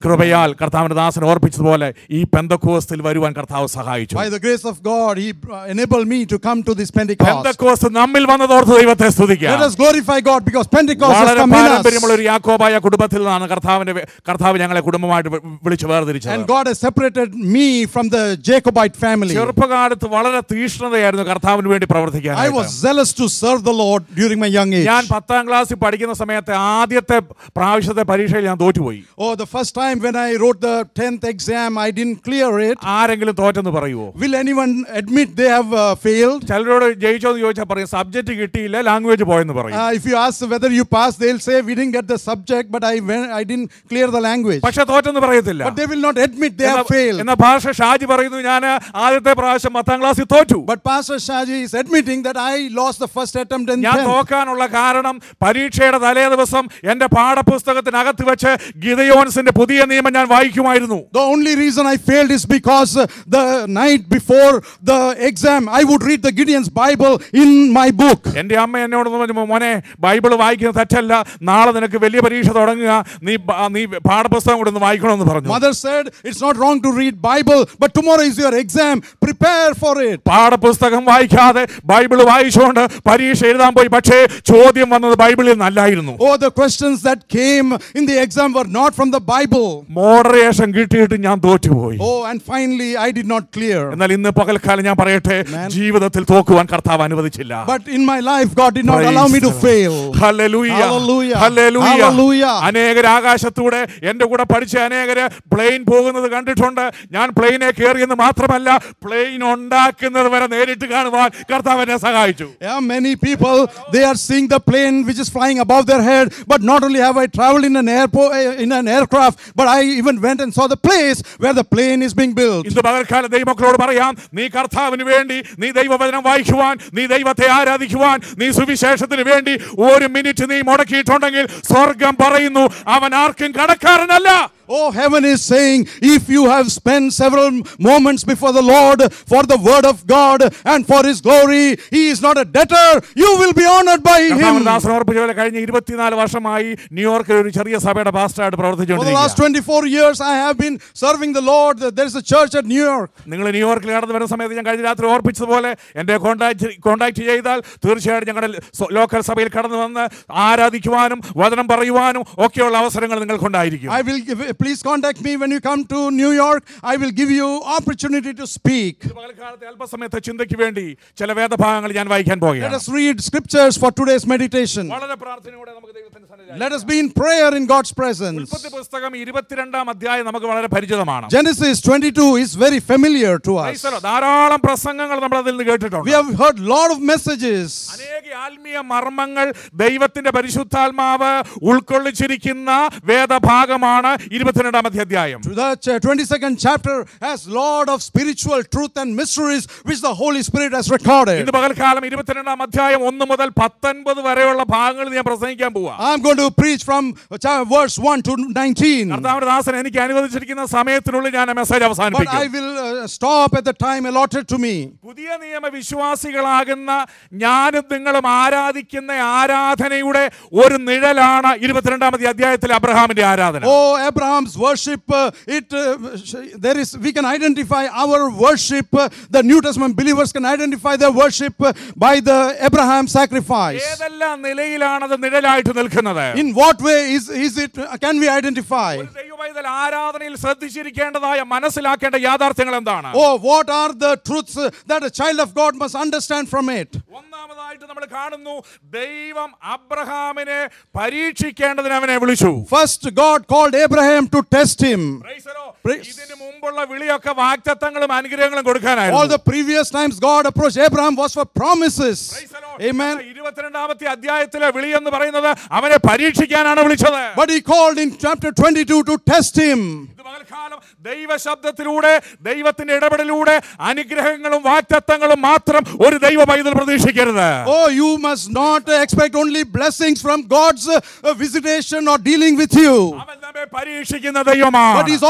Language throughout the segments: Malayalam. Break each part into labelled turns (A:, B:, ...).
A: കൃപയാൽ കർത്താവിന്റെ ദാസൻ ഓർപ്പിച്ചതുപോലെ ഈ പെന്തക്കോസ്തിൽ വരുവാൻ കർത്താവ് സഹായിച്ചു
B: By the grace of God, He uh, enabled me to come to this Pentecost.
A: Pentecost നമ്മിൽ വന്നതോർത്ത് ദൈവത്തെ സ്തുതിക്കാം
B: Let us glorify God because Pentecost has
A: വളരെ
B: come in
A: പാരമ്പര്യമുള്ള
B: us.
A: ഒരു യാക്കോബായ കുടുംബത്തിൽ നിന്നാണ് കർത്താവിന്റെ വേ- കർത്താവ് ഞങ്ങളെ കുടുംബമായിട്ട് വി- വിളിച്ച്
B: And
A: വേർതിരിച്ചത്
B: God has separated me from the Jacobite family.
A: ചെറുപ്പകാലത്ത് വളരെ തീഷ്ണതയായിരുന്നു കർത്താവിന് വേണ്ടി
B: I
A: പ്രവർത്തിക്കാൻ
B: was zealous to serve the Lord during my young age.
A: ഞാൻ പത്താം ക്ലാസ്സിൽ പഠിക്കുന്ന സമയത്ത് ആദ്യത്തെ പ്രാവശ്യത്തെ പരീക്ഷയിൽ ഞാൻ തോറ്റുപോയി
B: Oh, the first time when I wrote the 10th exam, I didn't clear it.
A: ആരെങ്കിലും തോറ്റെന്ന് പറയുമോ
B: Will anyone admit they have uh, failed?
A: ചിലരോട് ജയിച്ചോ എന്ന് ചോദിച്ചാൽ പറയും സബ്ജക്റ്റ് കിട്ടിയില്ല ലാംഗ്വേജ് പോയെന്ന് പറയും
B: Uh, if you ask whether you passed, they'll say we didn't get the subject, but I went, I didn't clear the language.
A: പക്ഷെ തോറ്റെന്ന് പറയത്തില്ല
B: But they will not admit they have
A: എന്ന-
B: failed.
A: എന്ന ഭാഷ ഷാജി പറയുന്നു ഞാൻ ആദ്യത്തെ പ്രാവശ്യം പത്താം ക്ലാസ്സിൽ തോറ്റു
B: But Pastor Shaji is admitting that I lost the first attempt in
A: ഞാൻ
B: 10th.
A: തോക്കാനുള്ള കാരണം പരീക്ഷയുടെ തലേ ദിവസം എന്റെ പാഠപുസ്തകത്തിനകത്ത് വെച്ച് ഗിതയോൻസിന്റെ പുതിയ നിയമം ഞാൻ വായിക്കുമായിരുന്നു
B: The only reason I failed is because uh, the night before the exam, I would read the Gideon's Bible in my book.
A: എന്റെ അമ്മ എന്നോട് പറഞ്ഞു മോനെ ബൈബിൾ വായിക്കുന്നത് തെറ്റല്ല നാളെ നിനക്ക് വലിയ പരീക്ഷ തുടങ്ങുക നീ ബ- നീ പാഠപുസ്തകം കൂടെ ഒന്ന് വായിക്കണമെന്ന് പറഞ്ഞു
B: Mother said, It's not wrong to read Bible, but tomorrow is your exam. Prepare for it.
A: പാഠപുസ്തകം വായിക്കാതെ ബൈബിൾ വായിച്ചുകൊണ്ട് പരീക്ഷ എഴുതാൻ പോയി പക്ഷേ ചോദ്യം വന്നത് ബൈബിളിൽ നിന്നല്ലായിരുന്നു
B: Oh, the questions that came in the exam were not from the Bible.
A: Moderation കിട്ടിയിട്ട് ഞാൻ തോറ്റുപോയി
B: Oh, and finally, I did not clear.
A: എന്നാൽ ഇന്ന് പകൽക്കാലം ഞാൻ പറയട്ടെ ജീവിതത്തിൽ തോക്കുവാൻ കർത്താവ് അനുവദിച്ചില്ല
B: But in my life, God did not
A: Praise
B: allow me to
A: the Lord.
B: fail.
A: Hallelujah.
B: Hallelujah.
A: Hallelujah.
B: Hallelujah.
A: അനേകർ ആകാശത്തൂടെ എന്റെ കൂടെ പഠിച്ച അനേകര് പ്ലെയിൻ പോകുന്നത് കണ്ടിട്ടുണ്ട് ഞാൻ പ്ലെയിനെ കയറിയെന്ന് മാത്രമല്ല പ്ലെയിൻ ഉണ്ടാക്കുന്നത് വരെ നേരിട്ട് കാണുവാൻ കർത്താവ് എന്നെ സഹായിച്ചു
B: Yeah, many people they are seeing the plane which is flying above their head. But not only have I traveled in an airport in an aircraft, but I even went and saw the place where the plane is being built.
A: ഇന്ന് പകൽക്കാലം ദൈവമക്കളോട് പറയാം നീ കർത്താവിന് വേണ്ടി നീ ദൈവവചനം വായിക്കുവാൻ നീ ദൈവത്തെ ആരാധിക്കുവാൻ നീ സുവിശേഷത്തിന് വേണ്ടി ഒരു മിനിറ്റ് നീ മുടക്കിയിട്ടുണ്ടെങ്കിൽ സ്വർഗം പറയുന്നു അവൻ ആർക്കും കടക്കാരനല്ല
B: Oh, heaven is saying, if you have spent several moments before the Lord for the word of God and for His glory, He is not a debtor. You will be honored by Him.
A: കർത്താവിന് ഓർപ്പിച്ച പോലെ കഴിഞ്ഞ ഇരുപത്തിനാല് വർഷമായി ന്യൂയോർക്കിൽ ഒരു ചെറിയ സഭയുടെ പാസ്റ്ററായിട്ട്
B: For the last
A: പ്രവർത്തിച്ചുകൊണ്ടിരിക്കുക
B: 24 years, I have been serving the Lord. There is a church at New York.
A: നിങ്ങൾ ന്യൂയോർക്കിൽ കടന്നു വരുന്ന സമയത്ത് ഞാൻ കഴിഞ്ഞ രാത്രി ഓർപ്പിച്ചതുപോലെ എന്റെ കോൺടാക്ട് കോൺടാക്ട് ചെയ്താൽ തീർച്ചയായിട്ടും ഞങ്ങളുടെ സ- ലോക്കൽ സഭയിൽ കടന്നു വന്ന് ആരാധിക്കുവാനും വചനം പറയുവാനും ഒക്കെയുള്ള അവസരങ്ങൾ നിങ്ങൾക്കുണ്ടായിരിക്കും
B: I will give, please contact me when you come to New York. I will give you opportunity to speak.
A: ഇത് പകൽക്കാലത്തെ അല്പസമയത്തെ ചിന്തയ്ക്ക് വേണ്ടി ചില വേദഭാഗങ്ങൾ ഞാൻ വായിക്കാൻ
B: Let
A: പോകുകയാണ്
B: us read scriptures for today's meditation.
A: വളരെ പ്രാർത്ഥനയോടെ നമുക്ക് ദൈവത്തിന്റെ സന്നിധിയിൽ
B: Let us be in prayer in God's presence.
A: ഉൽപ്പത്തി പുസ്തകം ഇരുപത്തിരണ്ടാം അധ്യായം നമുക്ക് വളരെ പരിചിതമാണ്
B: Genesis 22 is very familiar to us.
A: ക്രൈസ്തവർ ധാരാളം പ്രസംഗങ്ങൾ നമ്മൾ അതിൽ നിന്ന് കേട്ടിട്ടുണ്ട്
B: We have heard lot of messages.
A: അനേക ആത്മീയ മർമ്മങ്ങൾ ദൈവത്തിന്റെ പരിശുദ്ധാത്മാവ് ഉൾക്കൊള്ളിച്ചിരിക്കുന്ന വേദഭാഗമാണ് ഇരുപത്തിരണ്ടാം അധ്യായം
B: To the ch- 22nd chapter has lot of spiritual truth and mysteries which the Holy Spirit has recorded.
A: ഇന്ന് പകൽക്കാലം ഇരുപത്തിരണ്ടാം അധ്യായം ഒന്ന് മുതൽ പത്തൊൻപത് വരെയുള്ള ഭാഗങ്ങൾ ഞാൻ പ്രസംഗിക്കാൻ പോവാ
B: I'm going to preach from uh, cha- verse 1 to 19.
A: കർത്താവിന്റെ ദാസൻ എനിക്ക് അനുവദിച്ചിരിക്കുന്ന സമയത്തിനുള്ളിൽ ഞാൻ മെസ്സേജ്
B: But I
A: അവസാനിപ്പിക്കും
B: will uh, stop at the time allotted to me.
A: പുതിയ നിയമ വിശ്വാസികളാകുന്ന ഞാനും നിങ്ങളും ആരാധിക്കുന്ന ആരാധനയുടെ ഒരു നിഴലാണ് ഇരുപത്തിരണ്ടാമത്തെ അധ്യായത്തിലെ അബ്രഹാമിന്റെ ആരാധന
B: Oh, Abraham's worship, uh, it uh, sh- there is we can identify our worship. uh, the New Testament believers can identify their worship uh, by the Abraham sacrifice.
A: ഏതെല്ലാം നിലയിലാണ് അത് നിഴലായിട്ട് നിൽക്കുന്നത്
B: In what way is is it? uh, Can we identify?
A: ഒരു ദൈവപൈതൽ ആരാധനയിൽ ശ്രദ്ധിച്ചിരിക്കേണ്ടതായ മനസ്സിലാക്കേണ്ട യാഥാർത്ഥ്യങ്ങൾ എന്താണ്
B: Oh, what are the truths uh, that a child of God must understand from it?
A: ഒന്നാമതായിട്ട് നമ്മൾ കാണുന്നു ദൈവം അബ്രഹാമിനെ പരീക്ഷിക്കേണ്ടതിന് അവനെ വിളിച്ചു
B: First, God called Abraham to test him.
A: Praise the Lord.
B: Praise.
A: ഇതിന് മുമ്പുള്ള വിളിയൊക്കെ വാക്തത്വങ്ങളും അനുഗ്രഹങ്ങളും
B: All
A: കൊടുക്കാനായിരുന്നു
B: the previous times God approached Abraham was for promises.
A: Praise the Lord.
B: Amen.
A: ഇരുപത്തിരണ്ടാമത്തെ അധ്യായത്തിലെ വിളി എന്ന് പറയുന്നത് അവനെ പരീക്ഷിക്കാനാണ് വിളിച്ചത്
B: But he called in chapter 22 to test him.
A: ഇത് പകൽക്കാലം ദൈവശബ്ദത്തിലൂടെ ദൈവത്തിന്റെ ഇടപെടലിലൂടെ അനുഗ്രഹങ്ങളും വാക്തത്വങ്ങളും മാത്രം ഒരു ദൈവ പൈതൽ പ്രതീക്ഷിക്കരുത്
B: Oh, you must not uh, expect only blessings from God's uh, uh, visitation or dealing with you.
A: അവൻ നമ്മെ പരീക്ഷിക്കുന്ന ദൈവമാണ്
B: But He's also God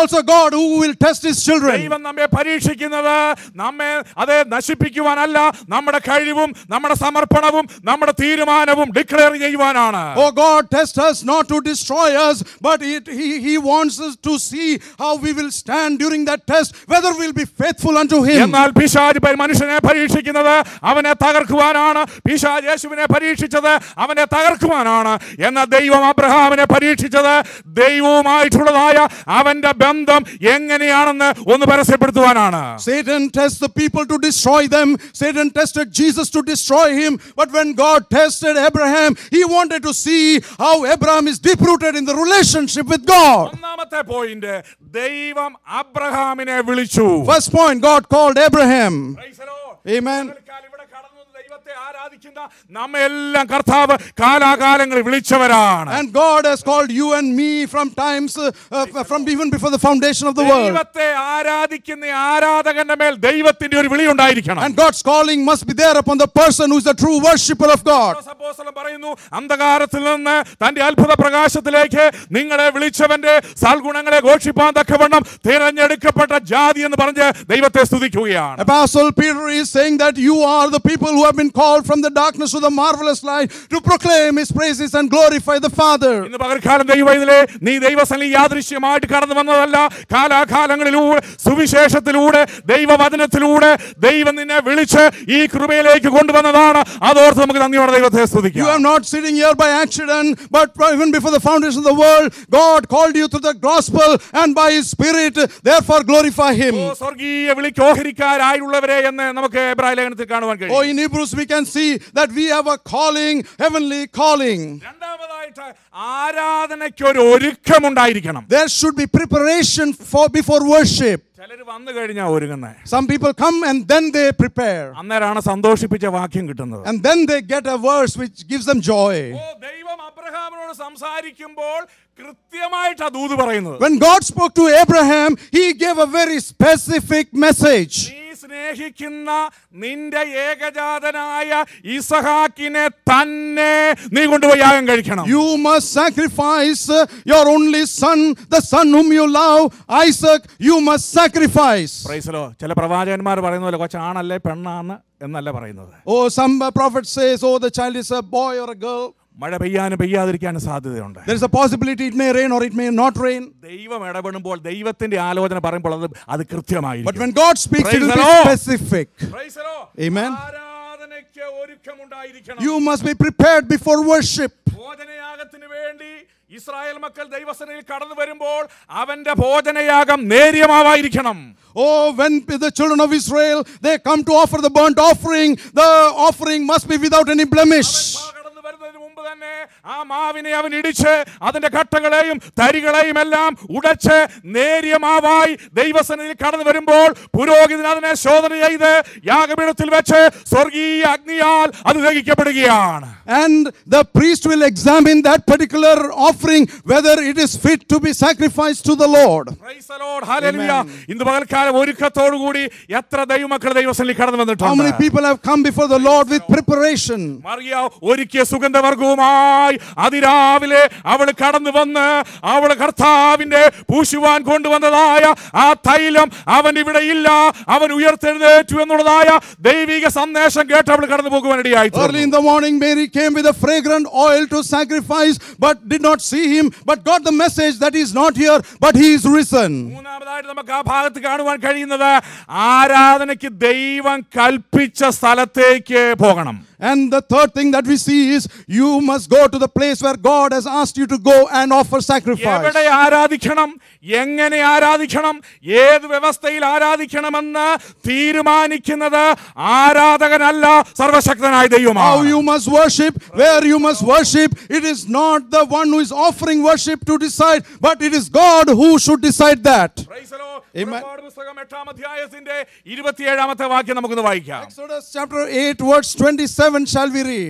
B: God who will test his children.
A: ദൈവം നമ്മെ പരീക്ഷിക്കുന്നത് നമ്മെ അത് നശിപ്പിക്കുവാനല്ല നമ്മുടെ കഴിവും നമ്മുടെ സമർപ്പണവും നമ്മുടെ തീരുമാനവും ഡിക്ലെയർ ചെയ്യുവാനാണ്
B: Oh, God tests us not to destroy us, but it, he, he wants us to see how we will stand during that test, whether we'll be faithful unto Him.
A: എന്നാൽ പിശാജ് പ- മനുഷ്യനെ പരീക്ഷിക്കുന്നത് അവനെ തകർക്കുവാനാണ് പിശാജ് യേശുവിനെ പരീക്ഷിച്ചത് അവനെ തകർക്കുവാനാണ് എന്നാൽ ദൈവം അബ്രഹാമിനെ പരീക്ഷിച്ചത് ദൈവവുമായിട്ടുള്ളതായ അവന്റെ ബന്ധം എങ്ങനെയാണെന്ന് ഒന്ന് പരസ്യപ്പെടുത്തുവാനാണ്
B: Satan tests the people to destroy them. Satan tested Jesus to destroy him. But when God tested Abraham, he wanted to see how Abraham is deep rooted in the relationship with God.
A: ഒന്നാമത്തെ പോയിന്റ് ദൈവം അബ്രഹാമിനെ വിളിച്ചു
B: First point, God called Abraham.
A: Praise the Lord.
B: Amen.
A: പകൽക്കാലം ഇവിടെ കടന്നു വന്ന് ദൈവത്തെ ആരാധിക്കുന്ന നമ്മെല്ലാം കർത്താവ് കാലാകാലങ്ങളിൽ വിളിച്ചവരാണ്
B: And God has called you and me from times, uh, uh, from even before the foundation of the world.
A: ദൈവത്തെ ആരാധിക്കുന്ന ആരാധകന്റെ മേൽ ദൈവത്തിന്റെ ഒരു വിളി ഉണ്ടായിരിക്കണം
B: And God's calling must be there upon the person who is the true worshipper of God.
A: പൗലോസ് അപ്പോസ്തലൻ പറയുന്നു അന്ധകാരത്തിൽ നിന്ന് തന്റെ അത്ഭുത പ്രകാശത്തിലേക്ക് നിങ്ങളെ വിളിച്ചവന്റെ സൽഗുണങ്ങളെ ഘോഷിപ്പാൻ തക്കവണ്ണം തിരഞ്ഞെടുക്കപ്പെട്ട ജാതി എന്ന് പറഞ്ഞ് ദൈവത്തെ സ്തുതിക്കുകയാണ്
B: Apostle Peter is saying that you are the people who have been called from the darkness to the marvelous light to proclaim his praises and glorify the Father.
A: ഇന്ന് പകൽക്കാലം ദൈവത്തിലെ നീ ദൈവസനി യാദൃശ്യമായിട്ട് കടന്നു വന്നതല്ല കാലാകാലങ്ങളിലൂടെ സുവിശേഷത്തിലൂടെ ദൈവവചനത്തിലൂടെ ദൈവം നിന്നെ വിളിച്ച് ഈ കൃപയിലേക്ക് കൊണ്ടുവന്നതാണ് അതോർത്ത് നമുക്ക് നന്ദിയോടെ ദൈവത്തെ
B: You
A: സ്തുതിക്കാം
B: are not sitting here by accident, but even before the foundation of the world, God called you through the gospel and by his spirit, therefore glorify him.
A: ഓ, സ്വർഗീയ വിളിക്ക് ഓഹരിക്കാരായുള്ളവരെ എന്ന് നമുക്ക് എബ്രായ ലേഖനത്തിൽ കാണുവാൻ
B: Oh,
A: കഴിയും
B: in Hebrews, we can see that we have a calling, heavenly calling.
A: രണ്ടാമതായിട്ട് ആരാധനയ്ക്ക് ഒരു ഒരുക്കമുണ്ടായിരിക്കണം
B: There should be preparation for before worship.
A: ചിലർ വന്നു കഴിഞ്ഞാൽ ഒരുങ്ങുന്നേ
B: Some people come and then they prepare.
A: അന്നേരമാണ് സന്തോഷിപ്പിച്ച വാക്യം കിട്ടുന്നത്
B: And then they get a verse which gives them joy.
A: ഓ ദൈവം അബ്രഹാമിനോട് സംസാരിക്കുമ്പോൾ കൃത്യമായിട്ട് ആ ദൂത് പറയുന്നത്
B: When God spoke to Abraham, he gave a very specific message.
A: നീ സ്നേഹിക്കുന്ന നിന്റെ ഏകജാതനായ ഇസഹാക്കിനെ തന്നെ നീ കൊണ്ടുപോയി യാഗം കഴിക്കണം
B: You must sacrifice uh, your only son, the son whom you love, Isaac, you must sacrifice.
A: പ്രൈസലോ ചില പ്രവാചകന്മാർ പറയുന്ന പോലെ കൊച്ചാണല്ലേ പെണ്ണാണ് എന്നല്ല പറയുന്നത്
B: Oh, some uh, prophet says, oh, the child is a boy or a girl.
A: മഴ പെയ്യാനും പെയ്യാതിരിക്കാനും സാധ്യതയുണ്ട്
B: There is a possibility it may rain or it may not rain.
A: ദൈവം ഇടപെടുമ്പോൾ ദൈവത്തിന്റെ ആലോചന പറയുമ്പോൾ അത് അത്
B: But
A: കൃത്യമായിരിക്കും
B: when God speaks, it
A: Praise
B: will
A: the
B: be
A: Lord.
B: specific.
A: Praise the Lord
B: Amen.
A: ആരാധനയ്ക്ക് ഒരുക്കമുണ്ടായിരിക്കണം
B: You must be prepared before worship.
A: ഭോജനയാഗത്തിന് വേണ്ടി ഇസ്രായേൽ മക്കൾ ദൈവസനയിൽ കടന്നു വരുമ്പോൾ അവന്റെ ഭോജനയാഗം നേര്യമാവായിരിക്കണം
B: Oh, when the children of Israel they come to offer the burnt offering, the offering must be without any blemish.
A: അവൻ കടന്നു വരുന്നതിന് മുമ്പ് തന്നെ ആ മാവിനെ അവൻ ഇടിച്ച് അതിന്റെ കട്ടകളെയും തരികളെയും എല്ലാം ഉടച്ച് നേരിയ മാവായി ദൈവസനയിൽ കടന്നു വരുമ്പോൾ പുരോഹിതൻ അതിനെ ശോധന ചെയ്ത് യാഗപീഠത്തിൽ വെച്ച് സ്വർഗീയ അഗ്നിയാൽ അത് ദഹിക്കപ്പെടുകയാണ്
B: And the priest will examine that particular offering whether it is fit to be sacrificed to the Lord.
A: Praise the Lord. Hallelujah. ഇന്ന് പകൽക്കാലം ഒരുക്കത്തോടു കൂടി എത്ര ദൈവമക്കൾ ദൈവസനിൽ കടന്നു
B: How many
A: വന്നിട്ടുണ്ട്
B: people have come before the Lord with preparation?
A: Mariya ഒരുക്കിയ സുഗന്ധവർഗവുമായി അതിരാവിലെ അവൾ കടന്നു വന്ന് അവൾ കർത്താവിന്റെ പൂശുവാൻ കൊണ്ടുവന്നതായ ആ തൈലം അവൻ ഇവിടെ ഇല്ല അവൻ ഉയർത്തെഴുന്നേറ്റു എന്നുള്ളതായ ദൈവിക സന്ദേശം കേട്ട് അവൾ കടന്നു പോകുവാനിടയായി
B: Early in the morning, Mary came with a fragrant oil to sacrifice, but did not see him, but got the message that he is not here, but he is risen.
A: മൂന്നാമതായിട്ട് നമുക്ക് ആ ഭാഗത്ത് കാണുവാൻ കഴിയുന്നത് ആരാധനയ്ക്ക് ദൈവം കൽപ്പിച്ച സ്ഥലത്തേക്ക് പോകണം
B: And the third thing that we see is you must go to the place where God has asked you to go and offer sacrifice.
A: എവിടെ ആരാധിക്കണം എങ്ങനെ ആരാധിക്കണം ഏത് വ്യവസ്ഥയിൽ ആരാധിക്കണമെന്ന് തീരുമാനിക്കുന്നത് ആരാധകനല്ല സർവശക്തനായ
B: How
A: ദൈവമാണ്
B: you must worship, where you must worship. It is not the one who is offering worship to decide, but it is God who should decide that.
A: Praise the Lord.
B: Amen.
A: പുറപ്പാട് പുസ്തകം എട്ടാം അധ്യായത്തിന്റെ ഇരുപത്തിയേഴാമത്തെ വാക്യം നമുക്കൊന്ന് വായിക്കാം
B: Exodus chapter 8, verse 27 shall we read.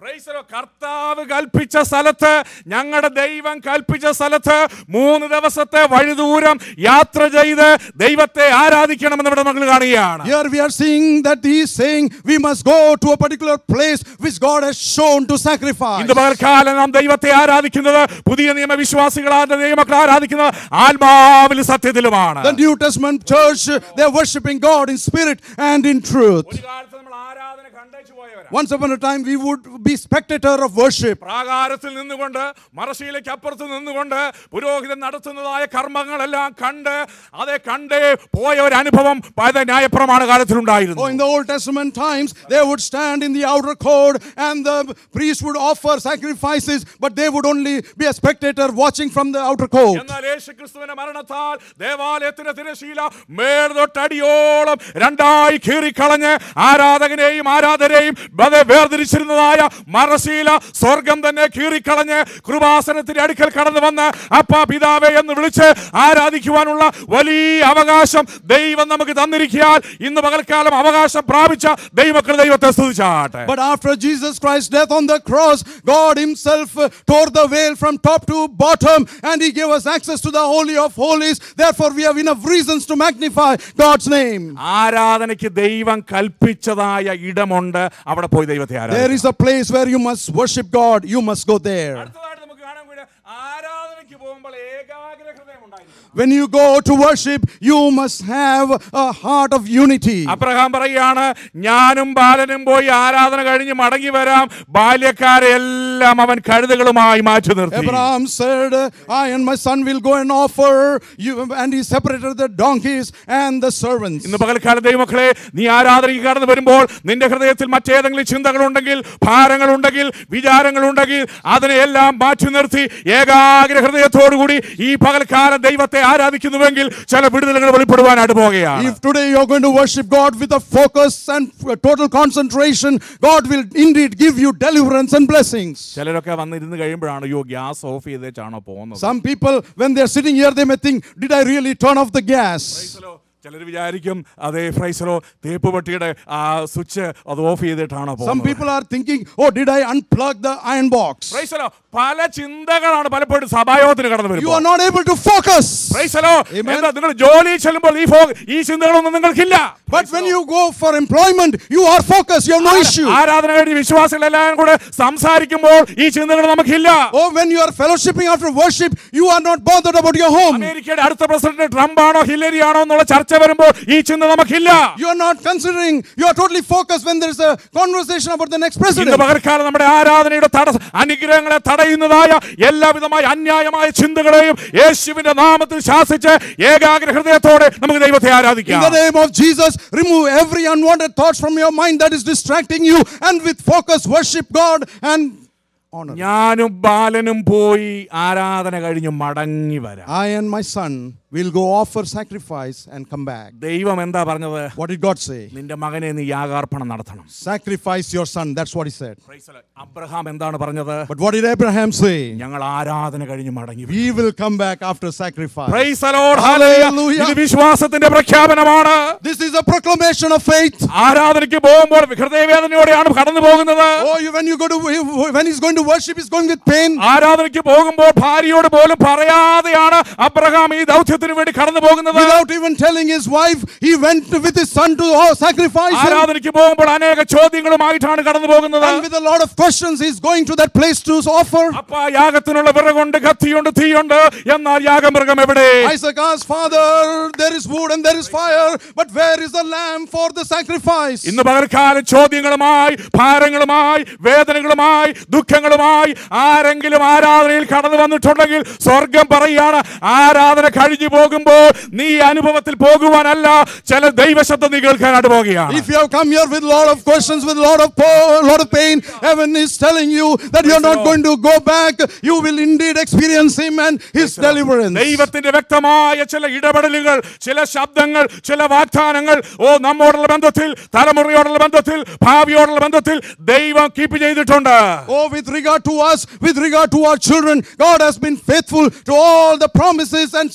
A: Praise the Lord. കർത്താവ് കൽപ്പിച്ച സ്ഥലത്ത് ഞങ്ങളുടെ ദൈവം കൽപ്പിച്ച സ്ഥലത്ത് മൂന്ന് ദിവസത്തെ വഴിദൂരം യാത്ര ചെയ്ത് ദൈവത്തെ ആരാധിക്കണമെന്ന് ഇവിടെ നമ്മൾ കാണുകയാണ്
B: Here we are seeing that he is saying we must go to a particular place which God has shown to sacrifice.
A: ഇന്ന് പകൽക്കാലം നാം ദൈവത്തെ ആരാധിക്കുന്നത് പുതിയ നിയമവിശ്വാസികളാണ് ദൈവമക്കൾ ആരാധിക്കുന്നത് ആത്മാവിലും സത്യത്തിലുമാണ്
B: The New Testament church, they are worshiping God in spirit and in truth.
A: ഒരു കാലത്ത് നമ്മൾ ആരാധന കണ്ടേച്ചു പോയവരാ
B: Once upon a time, we would be spectator of worship.
A: പ്രാകാരത്തിൽ നിന്നുകൊണ്ട് മറശീലയ്ക്ക് അപ്പുറത്ത് നിന്നുകൊണ്ട് പുരോഹിതൻ നടത്തുന്നതായ കർമ്മങ്ങളെല്ലാം കണ്ട് അതെ കണ്ടേ പോയ ഒരു അനുഭവം പഴയ ന്യായപ്രമാണ
B: Oh,
A: കാലത്തിലുണ്ടായിരുന്നു
B: in the Old Testament times, they would stand in the outer court and the priest would offer sacrifices, but they would only be a spectator watching from the outer court.
A: എന്നാൽ യേശുക്രിസ്തുവിന്റെ മരണത്താൽ ദേവാലയത്തിന്റെ തിരശീല മേൽതൊട്ടടിയോളം രണ്ടായി കീറിക്കളഞ്ഞ് ആരാധകനെയും ആരാധരെയും വധ- വേർതിരിച്ചിരുന്നതായ മറശീല സ്വർഗം തന്നെ കീറിക്കളഞ്ഞ് കൃപാസനത്തിന്റെ അടുക്കൽ കടന്നു വന്ന് അപ്പ പിതാവേ എന്ന് വിളിച്ച് ആരാധിക്കുവാനുള്ള വലിയ അവകാശം ദൈവം നമുക്ക് തന്നിരിക്കാൻ ഇന്ന് പകൽക്കാലം അവകാശം പ്രാപിച്ച ദൈവക്കൾ ദൈവത്തെ സ്തുതിച്ചാട്ടെ
B: But after Jesus Christ's death on the cross, God Himself uh, tore the veil from top to bottom and He gave us access to the Holy of Holies. Therefore, we have enough reasons to magnify God's name.
A: ആരാധനയ്ക്ക് ദൈവം കൽപ്പിച്ചതായ ഇടമുണ്ട് അവിടെ പോയി ദൈവത്തെ
B: There
A: ആരാധിക്കും
B: is a place where you must worship God, you must go there.
A: അടുത്തതായിട്ട് നമുക്ക് കാണാൻ കൂടെ ആരാധനയ്ക്ക് പോകുമ്പോൾ ഏകാഗ്ര ഹൃദയം ഉണ്ടായിരുന്നു
B: When you go to worship, you must have a heart of unity.
A: Abraham പറയുകയാണ് ഞാനും ബാലനും പോയി ആരാധന കഴിഞ്ഞ് മടങ്ങി വരാം ബാല്യക്കാരെ എല്ലാം അവൻ കഴുതകളുമായി മാറ്റി നിർത്തി
B: Abraham said, I and my son will go and offer you, and he separated the donkeys and the servants.
A: ഇന്ന് പകൽക്കാലം ദൈവമക്കളെ നീ ആരാധനയ്ക്ക് കടന്നു വരുമ്പോൾ നിന്റെ ഹൃദയത്തിൽ മറ്റേതെങ്കിലും ചിന്തകളുണ്ടെങ്കിൽ ഭാരങ്ങളുണ്ടെങ്കിൽ വിചാരങ്ങളുണ്ടെങ്കിൽ അതിനെയെല്ലാം മാറ്റി നിർത്തി ഏകാഗ്ര ഹൃദയത്തോടുകൂടി ഈ പകൽക്കാലം ദൈവത്തെ ആരാധിക്കുന്നുവെങ്കിൽ ചില വിടുതലുകൾ വെളിപ്പെടുവാനായിട്ട് പോകുകയാണ്
B: If today you're going to worship God with a focus and f- total concentration, God will indeed give you deliverance and blessings.
A: ചിലരൊക്കെ വന്നിരുന്ന് കഴിയുമ്പോഴാണ് അയ്യോ ഗ്യാസ് ഓഫ് ചെയ്തേച്ചാണോ പോകുന്നത്
B: Some people, when they're sitting here, they may think, Did I really turn off the gas?
A: ചിലർ വിചാരിക്കും അതേ ഫ്രൈസലോ തേപ്പ് പെട്ടിയുടെ ആ സ്വിച്ച് അത് ഓഫ് ചെയ്തിട്ടാണോ
B: Some
A: പോകുന്നത്
B: people are thinking, Oh, did I unplug the iron box?
A: ഫ്രൈസലോ പല ചിന്തകളാണ് പലപ്പോഴും സഭായോഗത്തിന് കടന്നു
B: You
A: വരുമ്പോൾ
B: are not able to focus.
A: Praise the Lord
B: Amen.
A: എന്താ നിങ്ങൾ ജോലി ചെല്ലുമ്പോൾ ഈ ഫോ- ഈ ചിന്തകളൊന്നും നിങ്ങൾക്കില്ല
B: But when you go for employment, you are focused, you have no issue.
A: ആരാധന കഴിഞ്ഞ് വിശ്വാസികളെല്ലാം കൂടെ സംസാരിക്കുമ്പോൾ ഈ ചിന്തകൾ നമുക്കില്ല
B: Oh, when you are fellowshipping after worship, you are not bothered about your home.
A: അമേരിക്കയുടെ അടുത്ത പ്രസിഡന്റ് ട്രംപ് ആണോ ഹില്ലരി ആണോ എന്നുള്ള ചർച്ച വരുമ്പോൾ ഈ ചിന്ത നമുക്കില്ല
B: You are not considering, you are totally focused when there is a conversation about the next
A: ഇന്ന്
B: president.
A: പകർക്കാലം നമ്മുടെ ആരാധനയുടെ തട അനുഗ്രഹങ്ങളെ തടയുന്നതായ എല്ലാവിധമായ അന്യായമായ ചിന്തകളെയും യേശുവിന്റെ നാമത്തിൽ ശാസിച്ച് ഏകാഗ്ര ഹൃദയത്തോടെ നമുക്ക് ദൈവത്തെ
B: In
A: ആരാധിക്കാം
B: the name of Jesus, remove every unwanted thoughts from your mind that is distracting you and with focus worship God and honor.
A: ഞാനും ബാലനും പോയി ആരാധന കഴിഞ്ഞ് മടങ്ങി വരാം
B: I and my son will go offer sacrifice and come back.
A: ദൈവം എന്താ പറഞ്ഞത്
B: What did God say?
A: നിന്റെ മകനെ നീ യാഗാർപ്പണം നടത്തണം
B: Sacrifice your son. That's what he said.
A: Abraham എന്താണ് പറഞ്ഞത്
B: But what did Abraham say?
A: ഞങ്ങൾ ആരാധന കഴിഞ്ഞ് മടങ്ങി വരും.
B: We will come back after sacrifice.
A: Praise the Lord.
B: Hallelujah.
A: Hallelujah. ഇത് വിശ്വാസത്തിന്റെ പ്രഖ്യാപനമാണ്
B: This is a proclamation of faith.
A: ആരാധനയ്ക്ക് പോകുമ്പോൾ ഹൃദയവേദനയോടെയാണ് കടന്നു പോകുന്നത്
B: Oh, you, when you go to when he's going to worship, he's going with pain.
A: ആരാധനയ്ക്ക് പോകുമ്പോൾ ഭാര്യയോട് പോലും പറയാതെയാണ് അബ്രഹാം ഈ ദൗത്യത്തിന് വേണ്ടി കടന്നു പോകുന്നത്
B: Without even telling his wife, he went with his son to oh, sacrifice him.
A: ആരാധനയ്ക്ക് പോകുമ്പോൾ അനേക ചോദ്യങ്ങളുമായിട്ടാണ് കടന്നു പോകുന്നത്
B: And with a lot of questions, he's going to that place to offer.
A: അപ്പ യാഗത്തിനുള്ള വിറകുണ്ട് കത്തിയുണ്ട് തീയുണ്ട് എന്നാൽ യാഗമൃഗം എവിടെ
B: Isaac asked, Father, there is wood and there is fire, but where is the lamb for the sacrifice?
A: ഇന്ന് പകർക്കാലം ചോദ്യങ്ങളുമായി ഭാരങ്ങളുമായി വേദനകളുമായി ദുഃഖങ്ങളുമായി ആരെങ്കിലും ആരാധനയിൽ കടന്നു വന്നിട്ടുണ്ടെങ്കിൽ സ്വർഗം പറയുകയാണ് ആരാധന കഴിഞ്ഞു പോകുമ്പോൾ നീ ഈ അനുഭവത്തിൽ പോകുവാനല്ല ചില ദൈവശബ്ദം നീ കേൾക്കാനായിട്ട് പോകുകയാണ്
B: If you have come here with a lot of questions, with a lot of po- lot of pain, heaven is telling you that you're not
A: Lord.
B: going to go back. You will indeed experience Him and His deliverance.
A: ദൈവത്തിന്റെ വ്യക്തമായ ചില ഇടപെടലുകൾ ചില ശബ്ദങ്ങൾ ചില വാഗ്ദാനങ്ങൾ ഓ നമ്മോടുള്ള ബന്ധത്തിൽ തലമുറയോടുള്ള ബന്ധത്തിൽ ഭാവിയോടുള്ള ബന്ധത്തിൽ ദൈവം കീപ്പ് ചെയ്തിട്ടുണ്ട്
B: Oh, with regard to us, with regard to our children, God has been faithful to all the promises and specific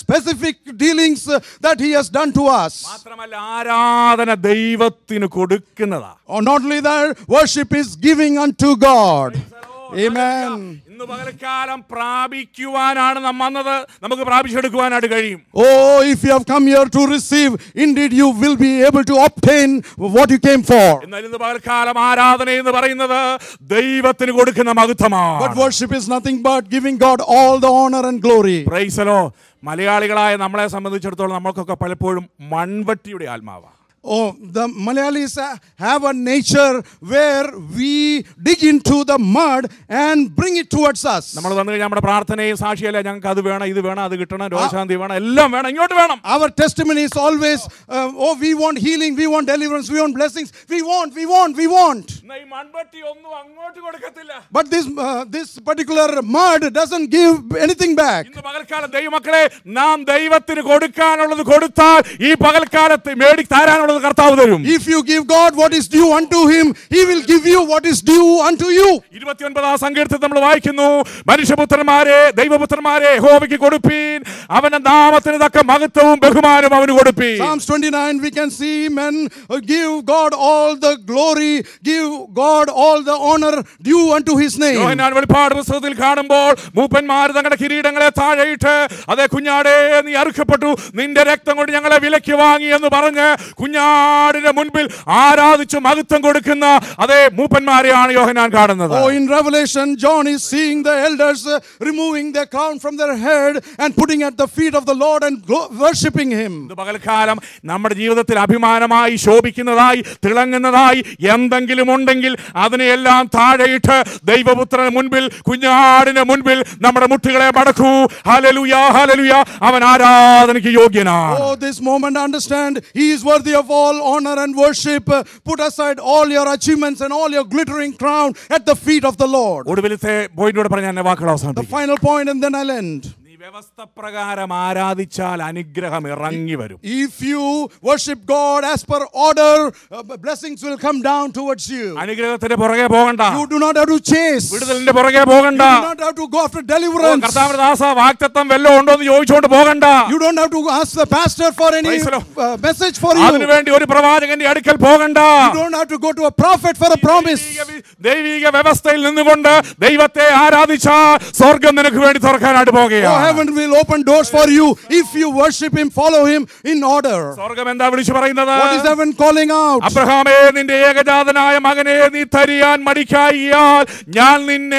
B: specific dealings uh, that He has done to us.
A: മാത്രമല്ല ആരാധന ദൈവത്തിന് കൊടുക്കുന്നതാ
B: Or not only that, worship is giving unto God. Amen.
A: ഇന്ന് പകൽക്കാലം പ്രാപിക്കുവാനാണ് നാം വന്നത് നമുക്ക് പ്രാപിച്ചെടുക്കുവാനായിട്ട് കഴിയും
B: Oh, if you have come here to receive, indeed you will be able to obtain what you came for.
A: എന്നാൽ ഇന്ന് പകൽക്കാലം ആരാധന എന്ന് പറയുന്നത് ദൈവത്തിന് കൊടുക്കുന്ന
B: But
A: മഹത്വമാണ്
B: worship is nothing but giving God all the honor and glory.
A: പ്രൈസലോ മലയാളികളായ നമ്മളെ സംബന്ധിച്ചിടത്തോളം നമ്മൾക്കൊക്കെ പലപ്പോഴും മൺവട്ടിയുടെ ആത്മാവാണ്
B: Oh, the Malayalis uh, have a nature where we dig into the mud and bring it towards us.
A: നമ്മൾ വന്നു കഴിഞ്ഞാൽ നമ്മുടെ പ്രാർത്ഥനയും സാക്ഷിയല്ല ഞങ്ങൾക്ക് അത് വേണം ഇത് വേണം അത് കിട്ടണം രോഗശാന്തി വേണം എല്ലാം വേണം ഇങ്ങോട്ട് വേണം
B: Our testimony is always, uh, oh, we want healing, we want deliverance, we want blessings, we want, we want, we want.
A: എന്നാ ഈ മൺവട്ടി ഒന്നും അങ്ങോട്ട് കൊടുക്കത്തില്ല
B: But this, uh, this particular mud doesn't give anything back.
A: ഇന്ന് പകൽക്കാലം ദൈവമക്കളെ നാം ദൈവത്തിന് കൊടുക്കാനുള്ളത് കൊടുത്താൽ ഈ പകൽക്കാലത്ത് മേടി തരാനുള്ളത് കർത്താവ് തരും
B: If you give God what is due unto Him, He will give you what is due unto you.
A: ഇരുപത്തിയൊൻപതാം സങ്കീർത്തത്തിൽ നമ്മൾ വായിക്കുന്നു മനുഷ്യപുത്രന്മാരെ ദൈവപുത്രന്മാരെ ഹോവയ്ക്ക് കൊടുപ്പീൻ അവന്റെ നാമത്തിന് തക്ക മഹത്വവും ബഹുമാനവും അവന് കൊടുപ്പീൻ
B: Psalms 29, we can see men uh, give God all the glory, give God all the honor due unto His name.
A: യോഹന്നാൻ വെളിപ്പാട് പുസ്തകത്തിൽ കാണുമ്പോൾ മൂപ്പന്മാർ തങ്ങളുടെ കിരീടങ്ങളെ താഴെയിട്ട് അതേ കുഞ്ഞാടേ നീ അറുക്കപ്പെട്ടു നിന്റെ രക്തം കൊണ്ട് ഞങ്ങളെ വിലയ്ക്ക് വാങ്ങി എന്ന് പറഞ്ഞ് കുഞ്ഞാടിന്റെ മുൻപിൽ ആരാധിച്ച് മഹത്വം കൊടുക്കുന്ന അതേ മൂപ്പന്മാരെയാണ് യോഹന്നാൻ കാണുന്നത്
B: Oh, in Revelation, John is seeing the elders uh, removing their crown from their head and putting at the feet of the Lord and glo- worshipping Him.
A: ഇത് പകൽക്കാലം നമ്മുടെ ജീവിതത്തിൽ അഭിമാനമായി ശോഭിക്കുന്നതായി തിളങ്ങുന്നതായി എന്തെങ്കിലും ഉണ്ടെങ്കിൽ അതിനെയെല്ലാം താഴെയിട്ട് ദൈവപുത്രന് മുൻപിൽ കുഞ്ഞാടിന് മുൻപിൽ നമ്മുടെ മുട്ടുകളെ മടക്കൂ ഹലലുയ ഹലലുയ അവൻ ആരാധനയ്ക്ക് യോഗ്യനാണ്
B: Oh, this moment, understand, He is worthy of all honor and worship. Uh, Put aside all your achievements and all your glittering crown at the feet of the Lord.
A: ഒടുവിലത്തെ പോയിന്റോട് പറഞ്ഞ എന്നെ വാക്കുകൾ
B: The
A: അവസാനിപ്പിക്കും
B: final point, and then I'll end.
A: നീ വ്യവസ്ഥ പ്രകാരം ആരാധിച്ചാൽ അനുഗ്രഹം ഇറങ്ങി വരും
B: If you worship God as per order, uh, blessings will come down towards you.
A: അനുഗ്രഹത്തിന്റെ പുറകെ പോകണ്ട
B: You do not have to chase. You
A: വിടുതലിന്റെ പുറകെ പോകണ്ട
B: do not have to go after
A: oh,
B: deliverance.
A: കർത്താവിന്റെ ദാസ വാക്തത്വം വല്ലതും ഉണ്ടോ എന്ന് ചോദിച്ചുകൊണ്ട് പോകണ്ട
B: You don't have to ask the pastor for any
A: Praise the Lord.
B: uh, message for you.
A: അതിനുവേണ്ടി ഒരു പ്രവാചകന്റെ അടുക്കൽ പോകണ്ട
B: You don't have to go to a prophet for a promise.
A: ദൈവിക വി- ദൈവിക വ്യവസ്ഥയിൽ നിന്നുകൊണ്ട് ദൈവത്തെ ആരാധിച്ചാൽ സ്വർഗം നിനക്ക് വേണ്ടി തുറക്കാനായിട്ട്
B: Oh,
A: പോകുകയാണ്
B: heaven will open doors for you if you worship Him, follow Him in order.
A: സ്വർഗം എന്താ വിളിച്ചു പറയുന്നത്
B: What is heaven calling out?
A: അബ്രഹാമേ നിന്റെ ഏകജാതനായ മകനെ നീ തരിയാൻ മടിക്കായിയാൽ ഞാൻ നിന്നെ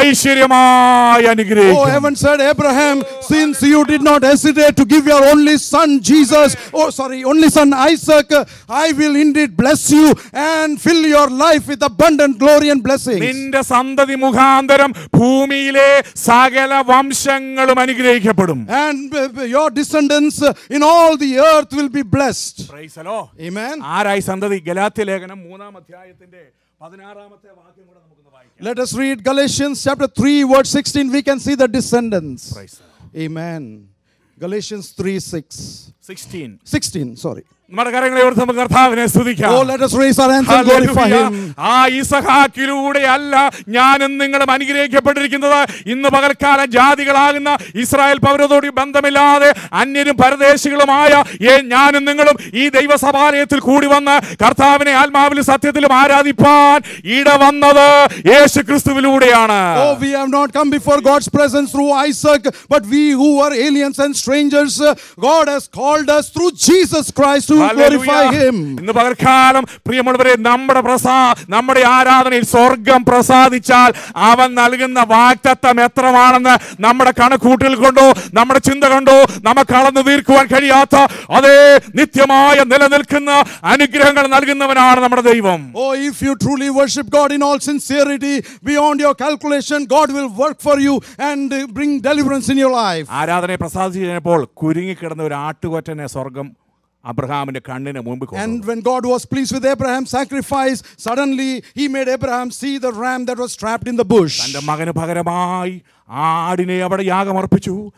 A: ഐശ്വര്യമായി
B: Oh,
A: അനുഗ്രഹിക്കും
B: heaven said, Abraham, since you did not hesitate to give your only son Jesus, oh, sorry, only son Isaac, I will indeed bless you and fill your life with abundant glory and blessings.
A: നിന്റെ സന്തതി മുഖാന്തരം ഭൂമിയിലെ സകല വംശങ്ങളും അനുഗ്രഹിക്കപ്പെടും
B: And uh, your descendants uh, in all the earth will be blessed.
A: Praise the Lord.
B: Amen.
A: ആരായി സന്തതി ഗലാത്യ ലേഖനം മൂന്നാം അധ്യായത്തിന്റെ പതിനാറാമത്തെ വാക്യം കൂടെ നമുക്കൊന്ന് വായിക്കാം
B: Let us read Galatians chapter 3, verse 16. We can see the descendants.
A: Praise the Lord.
B: Amen. Galatians 3 6.
A: 16
B: 16, sorry.
A: നമ്മുടെ കരങ്ങളെ ഓർത്ത് നമുക്ക് കർത്താവിനെ സ്തുതിക്കാം
B: Oh, let us raise our hands and glorify
A: hallelujah.
B: Him.
A: ആ ഇസഹാക്കിലൂടെ അല്ല ഞാനും നിങ്ങളും അനുഗ്രഹിക്കപ്പെട്ടിരിക്കുന്നത് ഇന്ന് പകൽക്കാലം ജാതികളാകുന്ന ഇസ്രായേൽ പൗരതോട് ബന്ധമില്ലാതെ അന്യരും പരദേശികളുമായ ഏ ഞാനും നിങ്ങളും ഈ ദൈവസഭാലയത്തിൽ കൂടി വന്ന് കർത്താവിനെ ആത്മാവിലും സത്യത്തിലും ആരാധിപ്പാൻ ഇട വന്നത് യേശു ക്രിസ്തുവിലൂടെയാണ്
B: Oh, we have not come before God's presence through Isaac, but we who are aliens and strangers, uh, God has called us through Jesus Christ to glorify
A: hallelujah.
B: Him.
A: ഇന്ന് പകൽക്കാലം പ്രിയമുള്ളവരെ നമ്മുടെ പ്രസാ നമ്മുടെ ആരാധനയിൽ സ്വർഗം പ്രസാദിച്ചാൽ അവൻ നൽകുന്ന വാക്തത്വം എത്രമാണെന്ന് നമ്മുടെ കണക്കൂട്ടിൽ കൊണ്ടോ നമ്മുടെ ചിന്ത കൊണ്ടോ നമുക്ക് അളന്നു തീർക്കുവാൻ കഴിയാത്ത അതേ നിത്യമായ നിലനിൽക്കുന്ന അനുഗ്രഹങ്ങൾ നൽകുന്നവനാണ് നമ്മുടെ ദൈവം
B: Oh, if you truly worship God in all sincerity, beyond your calculation, God will work for you and uh, bring deliverance in your life.
A: ആരാധനയെ പ്രസാദിച്ചു കഴിഞ്ഞപ്പോൾ കുരുങ്ങിക്കിടന്ന ഒരു ആട്ടുകൊറ്റനെ സ്വർഗം അബ്രഹാമിന്റെ കണ്ണിന് മുമ്പ് കൊണ്ടുവന്നു.
B: And when God was pleased with Abraham's sacrifice, suddenly He made Abraham see the ram that was trapped in the bush.
A: തന്റെ മകന് പകരമായി ആടിനെ അവിടെ യാഗമർപ്പിച്ചു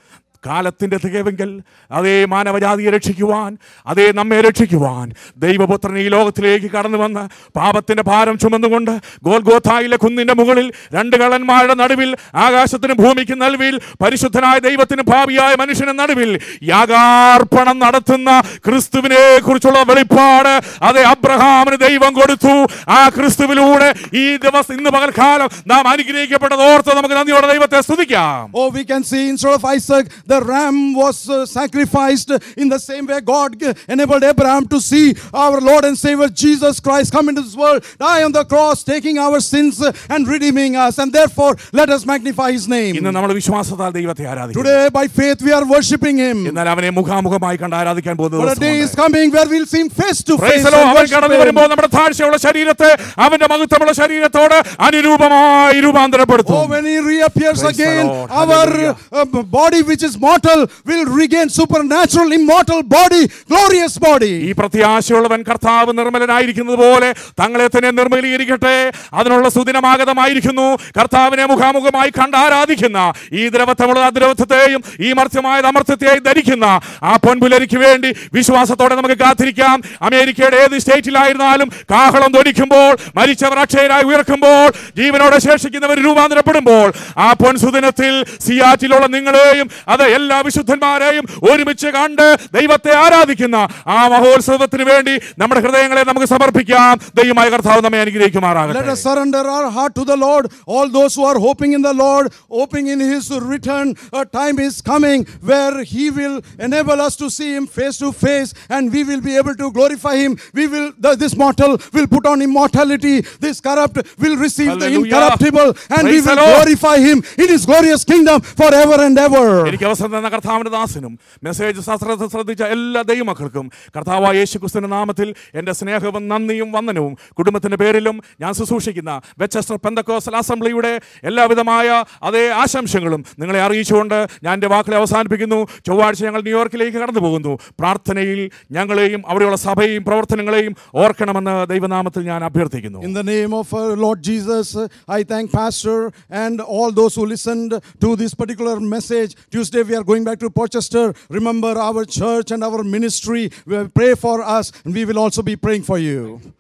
A: കാലത്തിന്റെ തികവെങ്കിൽ അതേ മാനവജാതിയെ രക്ഷിക്കുവാൻ അതേ നമ്മെ രക്ഷിക്കുവാൻ ദൈവപുത്രൻ ഈ ലോകത്തിലേക്ക് കടന്നു വന്ന് പാപത്തിന്റെ ഭാരം ചുമന്നുകൊണ്ട് ഗോൽഗോഥായിലെ കുന്നിന്റെ മുകളിൽ രണ്ട് കള്ളന്മാരുടെ നടുവിൽ ആകാശത്തിനും ഭൂമിക്കും നടുവിൽ പരിശുദ്ധനായ ദൈവത്തിന് ഭാവിയായ മനുഷ്യന് നടുവിൽ യാഗാർപ്പണം നടത്തുന്ന ക്രിസ്തുവിനെ കുറിച്ചുള്ള വെളിപ്പാട് അതെ അബ്രഹാമിന് ദൈവം കൊടുത്തു ആ ക്രിസ്തുവിലൂടെ ഈ ദിവസം ഇന്ന് പകൽക്കാലം നാം അനുഗ്രഹിക്കപ്പെട്ടത് ഓർത്ത് നമുക്ക് നന്ദിയോടെ ദൈവത്തെ സ്തുതിക്കാം
B: Oh, we can see instead of Isaac, the ram was uh, sacrificed in the same way God g- enabled Abraham to see our Lord and Savior Jesus Christ come into this world, die on the cross, taking our sins uh, and redeeming us. And therefore, let us magnify His
A: ഇന്ന്
B: name.
A: നമ്മൾ വിശ്വാസത്താൽ ദൈവത്തെ ആരാധിക്കും
B: Today, by faith, we are worshiping Him.
A: എന്നാൽ അവനെ മുഖാമുഖമായി കണ്ട് ആരാധിക്കാൻ പോകുന്ന
B: But a day is
A: ദിവസമുണ്ട്.
B: coming where we'll see Him face to
A: Praise
B: face.
A: the Lord.
B: and
A: അവൻ
B: worship
A: കടന്നു
B: him.
A: വരുമ്പോൾ നമ്മുടെ താഴ്ചയുള്ള ശരീരത്തെ അവന്റെ മഹത്വമുള്ള ശരീരത്തോട് അനുരൂപമായി
B: Oh,
A: രൂപാന്തരപ്പെടുത്തും
B: when He reappears
A: Praise the
B: again,
A: Lord.
B: our
A: Hallelujah.
B: uh, body, which is mortal, will regain supernatural, immortal body, glorious body.
A: ഈ പ്രത്യാശയുള്ളവൻ കർത്താവ് നിർമ്മലനായിരിക്കുന്നത് പോലെ തങ്ങളെ തന്നെ നിർമ്മലീകരിക്കട്ടെ അതിനുള്ള സുദിനമാഗതമായിരിക്കുന്നു കർത്താവിനെ മുഖാമുഖമായി കണ്ട് ആരാധിക്കുന്ന ഈ ദ്രവത്വമുള്ള അദ്രവത്വത്തെയും ഈ മർത്യമായ അമർത്യത്തെയും ധരിക്കുന്ന ആ പൊൻപുലരിക്ക് വേണ്ടി വിശ്വാസത്തോടെ നമുക്ക് കാത്തിരിക്കാം അമേരിക്കയുടെ ഏത് സ്റ്റേറ്റിലായിരുന്നാലും കാഹളം ധ്വനിക്കുമ്പോൾ മരിച്ചവർ അക്ഷയരായി ഉയർക്കുമ്പോൾ ജീവനോടെ ശേഷിക്കുന്നവർ രൂപാന്തരപ്പെടുമ്പോൾ ആ പൊൻസുദിനത്തിൽ സിയാറ്റിലുള്ള നിങ്ങളെയും അത് എല്ലാ വിശുദ്ധന്മാരെയും ഒരുമിച്ച് കണ്ട് ദൈവത്തെ ആരാധിക്കുന്ന ആ മഹോത്സവത്തിന് വേണ്ടി നമ്മുടെ ഹൃദയങ്ങളെ നമുക്ക് സമർപ്പിക്കാം ദൈവമായ കർത്താവ് നമ്മെ
B: Let
A: അനുഗ്രഹിക്കുമാറാകട്ടെ
B: us surrender our heart to the Lord. All those who are hoping in the Lord, hoping in His return, a time is coming where He will enable us to see Him face to face and we will be able to glorify Him. We will, the- this mortal will put on immortality, this corrupt will receive the
A: Hallelujah.
B: incorruptible, and we
A: Praise the
B: will
A: Lord.
B: glorify Him in His glorious kingdom forever and ever.
A: എനിക്ക് അവസരം തന്ന കർത്താവിന്റെ ദാസനും മെസ്സേജ് ശാസ്ത്രത്തെ ശ്രദ്ധിച്ച എല്ലാ ദൈവമക്കൾക്കും കർത്താവായ യേശു ക്രിസ്തുവിന്റെ നാമത്തിൽ എൻ്റെ സ്നേഹവും നന്ദിയും വന്ദനവും കുടുംബത്തിന്റെ പേരിലും ഞാൻ ശുശ്രൂഷിക്കുന്ന വെച്ചസ്റ്റർ പെന്തക്കോസൽ അസംബ്ലിയുടെ എല്ലാവിധമായ അതേ ആശംസകളും നിങ്ങളെ അറിയിച്ചുകൊണ്ട് ഞാൻ എൻ്റെ വാക്കുകളെ അവസാനിപ്പിക്കുന്നു ചൊവ്വാഴ്ച ഞങ്ങൾ ന്യൂയോർക്കിലേക്ക് കടന്നു പോകുന്നു പ്രാർത്ഥനയിൽ ഞങ്ങളെയും അവിടെയുള്ള സഭയെയും പ്രവർത്തനങ്ങളെയും ഓർക്കണമെന്ന് ദൈവനാമത്തിൽ ഞാൻ അഭ്യർത്ഥിക്കുന്നു
B: In the name of our Lord Jesus, I thank Pastor and all those who listened to this particular message. Tuesday, we are going back to Portchester. Remember our church and our ministry. We Pray for us, and we will also be praying for you.